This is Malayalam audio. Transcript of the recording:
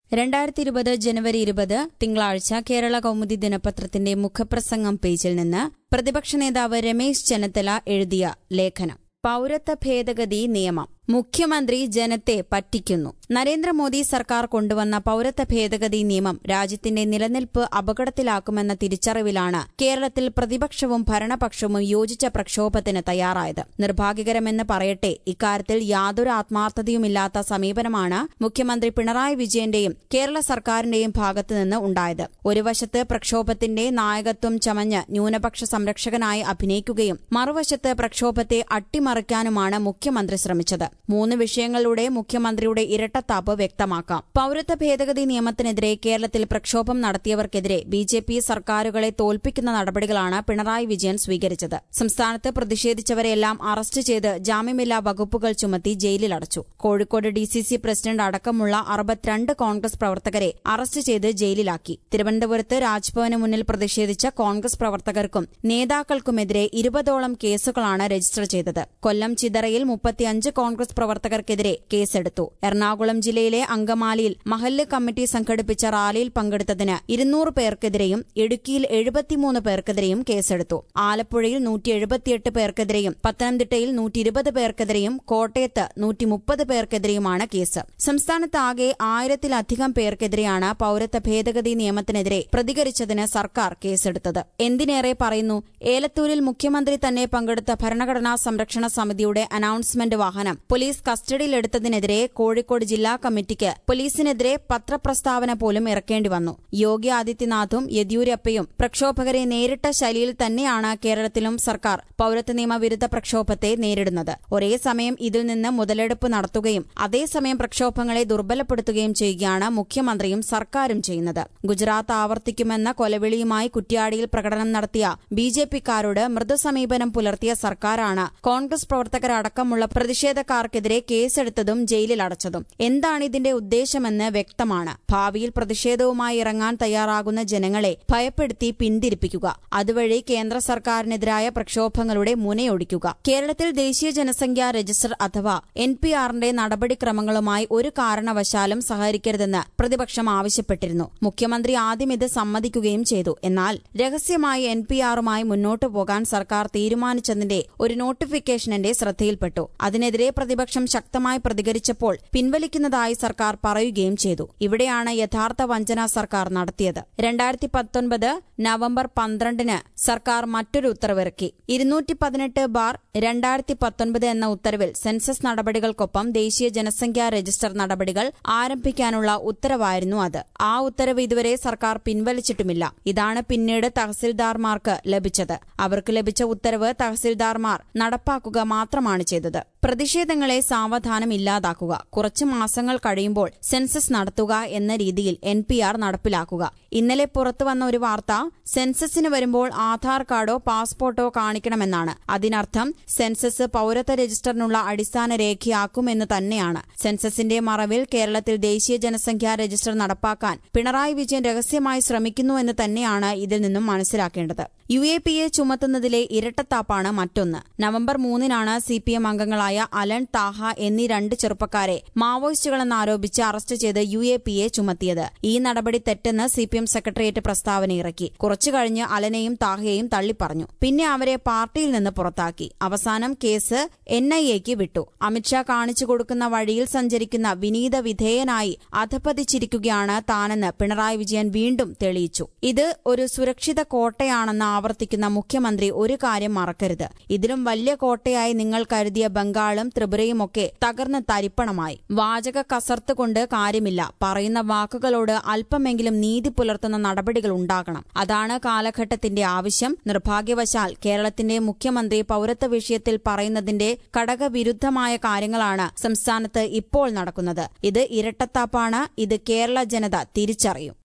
രണ്ടായിരത്തി ഇരുപത് ജനുവരി ഇരുപത് തിങ്കളാഴ്ച കേരള കൗമുദി ദിനപത്രത്തിന്റെ മുഖപ്രസംഗം പേജിൽ നിന്ന് പ്രതിപക്ഷ നേതാവ് രമേശ് ചെന്നിത്തല എഴുതിയ ലേഖനം പൌരത്വ ഭേദഗതി നിയമം മുഖ്യമന്ത്രി ജനത്തെ പറ്റിക്കുന്നു നരേന്ദ്രമോദി സർക്കാർ കൊണ്ടുവന്ന പൌരത്വ ഭേദഗതി നിയമം രാജ്യത്തിന്റെ നിലനിൽപ്പ് അപകടത്തിലാക്കുമെന്ന തിരിച്ചറിവിലാണ് കേരളത്തിൽ പ്രതിപക്ഷവും ഭരണപക്ഷവും യോജിച്ച പ്രക്ഷോഭത്തിന് തയ്യാറായത് നിർഭാഗ്യകരമെന്ന് പറയട്ടെ ഇക്കാര്യത്തിൽ യാതൊരു ആത്മാർത്ഥതയുമില്ലാത്ത സമീപനമാണ് മുഖ്യമന്ത്രി പിണറായി വിജയന്റെയും കേരള സർക്കാരിന്റെയും ഭാഗത്തുനിന്ന് ഉണ്ടായത് ഒരു വശത്ത് പ്രക്ഷോഭത്തിന്റെ നായകത്വം ചമഞ്ഞ് ന്യൂനപക്ഷ സംരക്ഷകനായി അഭിനയിക്കുകയും മറുവശത്ത് പ്രക്ഷോഭത്തെ അട്ടിമറിക്കാനുമാണ് മുഖ്യമന്ത്രി ശ്രമിച്ചത് മൂന്ന് വിഷയങ്ങളിലൂടെ മുഖ്യമന്ത്രിയുടെ ഇരട്ടത്താപ്പ് വ്യക്തമാക്കാം പൌരത്വ ഭേദഗതി നിയമത്തിനെതിരെ കേരളത്തിൽ പ്രക്ഷോഭം നടത്തിയവർക്കെതിരെ ബി ജെ പി സർക്കാരുകളെ തോൽപ്പിക്കുന്ന നടപടികളാണ് പിണറായി വിജയൻ സ്വീകരിച്ചത് സംസ്ഥാനത്ത് പ്രതിഷേധിച്ചവരെല്ലാം അറസ്റ്റ് ചെയ്ത് ജാമ്യമില്ലാ വകുപ്പുകൾ ചുമത്തി ജയിലിലടച്ചു Kozhikode D C C president അടക്കമുള്ള അറുപത്തിരണ്ട് കോൺഗ്രസ് പ്രവർത്തകരെ അറസ്റ്റ് ചെയ്ത് ജയിലിലാക്കി തിരുവനന്തപുരത്ത് രാജ്ഭവന് മുന്നിൽ പ്രതിഷേധിച്ച കോൺഗ്രസ് പ്രവർത്തകർക്കും നേതാക്കൾക്കുമെതിരെ ഇരുപതോളം കേസുകളാണ് രജിസ്റ്റർ ചെയ്തത് കൊല്ലം ചിതറയിൽ മുപ്പത്തിയഞ്ച് കോൺഗ്രസ് പ്രവർത്തകർക്കെതിരെ കേസെടുത്തു എറണാകുളം ജില്ലയിലെ അങ്കമാലിയിൽ മഹല്ല് കമ്മിറ്റി സംഘടിപ്പിച്ച റാലിയിൽ പങ്കെടുത്തതിന് ഇരുന്നൂറ് പേർക്കെതിരെയും ഇടുക്കിയിൽ എഴുപത്തിമൂന്ന് പേർക്കെതിരെയും കേസെടുത്തു ആലപ്പുഴയിൽ നൂറ്റി എഴുപത്തിയെട്ട് പേർക്കെതിരെയും പത്തനംതിട്ടയിൽ നൂറ്റി ഇരുപത് പേർക്കെതിരെയും കോട്ടയത്ത് നൂറ്റി മുപ്പത് പേർക്കെതിരെയുമാണ് കേസ് സംസ്ഥാനത്താകെ ആയിരത്തിലധികം പേർക്കെതിരെയാണ് പൌരത്വ ഭേദഗതി നിയമത്തിനെതിരെ പ്രതികരിച്ചതിന് സർക്കാർ കേസെടുത്തത് എന്തിനേറെ പറയുന്നു ഏലത്തൂരിൽ മുഖ്യമന്ത്രി തന്നെ പങ്കെടുത്ത ഭരണഘടനാ സംരക്ഷണ സമിതിയുടെ അനൌൺസ്മെന്റ് വാഹനം പോലീസ് കസ്റ്റഡിയിലെടുത്തതിനെതിരെ കോഴിക്കോട് ജില്ലാ കമ്മിറ്റിക്ക് പോലീസിനെതിരെ പത്രപ്രസ്താവന പോലും ഇറക്കേണ്ടി വന്നു യോഗി ആദിത്യനാഥും യെദ്യൂരപ്പയും പ്രക്ഷോഭകരെ നേരിട്ട ശൈലിയിൽ തന്നെയാണ് കേരളത്തിലും സർക്കാർ പൌരത്വ നിയമ വിരുദ്ധ പ്രക്ഷോഭത്തെ നേരിടുന്നത് ഒരേ സമയം ഇതിൽ നിന്ന് മുതലെടുപ്പ് നടത്തുകയും അതേസമയം പ്രക്ഷോഭങ്ങളെ ദുർബലപ്പെടുത്തുകയും ചെയ്യുകയാണ് മുഖ്യമന്ത്രിയും സർക്കാരും ചെയ്യുന്നത് ഗുജറാത്ത് ആവർത്തിക്കുമെന്ന കൊലവിളിയുമായി കുറ്റ്യാടിയിൽ പ്രകടനം നടത്തിയ ബി ജെ പിക്കാരോട് മൃദുസമീപനം പുലർത്തിയ സർക്കാരാണ് കോൺഗ്രസ് പ്രവർത്തകരടക്കമുള്ള പ്രതിഷേധക്കാർക്കെതിരെ കേസെടുത്തതും ജയിലിലടച്ചതും എന്താണ് ഇതിന്റെ ഉദ്ദേശമെന്ന് വ്യക്തമാണ് ഭാവിയിൽ പ്രതിഷേധവുമായി ഇറങ്ങാൻ തയ്യാറാകുന്ന ജനങ്ങളെ ഭയപ്പെടുത്തി പിന്തിരിപ്പിക്കുക അതുവഴി കേന്ദ്ര സർക്കാരിനെതിരായ പ്രക്ഷോഭങ്ങളുടെ മുനയൊടിക്കുക കേരളത്തിൽ ദേശീയ ജനസംഖ്യാ രജിസ്റ്റർ അഥവാ എൻ പി ആറിന്റെ നടപടിക്രമങ്ങളുമായി ഒരു കാരണവശാലും സഹകരിക്കരുതെന്ന് പ്രതിപക്ഷം ആവശ്യപ്പെട്ടിരുന്നു മുഖ്യമന്ത്രി ആദ്യം ഇത് സമ്മതിക്കുകയും ചെയ്തു എന്നാൽ രഹസ്യമായി എൻ പി ആറുമായി മുന്നോട്ടു പോകാൻ സർക്കാർ തീരുമാനിച്ചതിന്റെ ഒരു നോട്ടിഫിക്കേഷൻ എന്റെ ശ്രദ്ധയിൽപ്പെട്ടു അതിനെതിരെ പ്രതിപക്ഷം ശക്തമായി പ്രതികരിച്ചപ്പോൾ പിൻവലിക്കുന്നതായി സർക്കാർ പറയുകയും ചെയ്തു ഇവിടെയാണ് യഥാർത്ഥ വഞ്ചന സർക്കാർ നടത്തിയത് രണ്ടായിരത്തി പത്തൊൻപത് നവംബർ പന്ത്രണ്ടിന് സർക്കാർ മറ്റൊരു ഉത്തരവിറക്കി ഇരുന്നൂറ്റി പതിനെട്ട് ബാർ രണ്ടായിരത്തി പത്തൊൻപത് എന്ന ഉത്തരവിൽ സെൻസസ് നടപടികൾക്കൊപ്പം ദേശീയ ജനസംഖ്യാ രജിസ്റ്റർ നടപടികൾ ആരംഭിക്കാനുള്ള ഉത്തരവായിരുന്നു അത് ആ ഉത്തരവ് ഇതുവരെ സർക്കാർ പിൻവലിച്ചിട്ടുമില്ല ഇതാണ് പിന്നീട് തഹസിൽദാർമാർക്ക് ലഭിച്ചത് അവർക്ക് ലഭിച്ച ഉത്തരവ് തഹസിൽദാർമാർ നടപ്പാക്കുക മാത്രമാണ് ചെയ്തത് പ്രതിഷേധങ്ങളെ സാവധാനം ഇല്ലാതാക്കുക കുറച്ചു മാസങ്ങൾ കഴിയുമ്പോൾ സെൻസസ് നടത്തുക എന്ന രീതിയിൽ എൻ പി ആർ നടപ്പിലാക്കുക ഇന്നലെ പുറത്തുവന്ന ഒരു വാർത്ത സെൻസസിന് വരുമ്പോൾ ആധാർ കാർഡോ പാസ്പോർട്ടോ കാണിക്കണമെന്നാണ് അതിനർത്ഥം സെൻസസ് പൌരത്വ രജിസ്റ്ററിനുള്ള അടിസ്ഥാന രേഖയാക്കുമെന്ന് തന്നെയാണ് സെൻസസിന്റെ മറവിൽ കേരളത്തിൽ ദേശീയ ജനസംഖ്യാ രജിസ്റ്റർ നടപ്പാക്കാൻ പിണറായി വിജയൻ രഹസ്യമായി ശ്രമിക്കുന്നുവെന്ന് തന്നെയാണ് ഇതിൽ നിന്നും മനസ്സിലാക്കേണ്ടത് യു എ പി എ ചുമത്തുന്നതിലെ ഇരട്ടത്താപ്പാണ് മറ്റൊന്ന് നവംബർ മൂന്നിനാണ് സി പി എം അംഗങ്ങളായ അലൻ താഹ എന്നീ രണ്ട് ചെറുപ്പക്കാരെ മാവോയിസ്റ്റുകളെന്നാരോപിച്ച് അറസ്റ്റ് ചെയ്ത് യു എ പി എ ചുമത്തിയത് ഈ നടപടി തെറ്റെന്ന് സി പി എം സെക്രട്ടേറിയറ്റ് പ്രസ്താവന ഇറക്കി കുറച്ചു കഴിഞ്ഞ് അലനെയും താഹയെയും തള്ളിപ്പറഞ്ഞു പിന്നെ അവരെ പാർട്ടിയിൽ നിന്ന് പുറത്താക്കി അവസാനം കേസ് എൻ ഐ എക്ക് വിട്ടു അമിത്ഷാ കാണിച്ചു കൊടുക്കുന്ന വഴിയിൽ സഞ്ചരിക്കുന്ന വിനീത വിധേയനായി അധപതിച്ചിരിക്കുകയാണ് താനെന്ന് പിണറായി വിജയൻ വീണ്ടും തെളിയിച്ചു ഇത് ഒരു സുരക്ഷിത കോട്ടയാണെന്ന് ആവർത്തിക്കുന്ന മുഖ്യമന്ത്രി ഒരു കാര്യം മറക്കരുത് ഇതിലും വലിയ കോട്ടയായി നിങ്ങൾ കരുതിയ ബംഗാളും ത്രിപുരയുമൊക്കെ തകർന്ന് തരിപ്പണമായി വാചക കസർത്ത് കൊണ്ട് കാര്യമില്ല പറയുന്ന വാക്കുകളോട് അല്പമെങ്കിലും നീതി പുലർത്തുന്ന നടപടികൾ ഉണ്ടാകണം അതാണ് കാലഘട്ടത്തിന്റെ ആവശ്യം നിർഭാഗ്യവശാൽ കേരളത്തിന്റെ മുഖ്യമന്ത്രി പൌരത്വ വിഷയത്തിൽ പറയുന്നതിന്റെ ഘടകവിരുദ്ധമായ കാര്യങ്ങളാണ് സംസ്ഥാനത്ത് ഇപ്പോൾ നടക്കുന്നത് ഇത് ഇരട്ടത്താപ്പാണ് ഇത് കേരള ജനത തിരിച്ചറിയും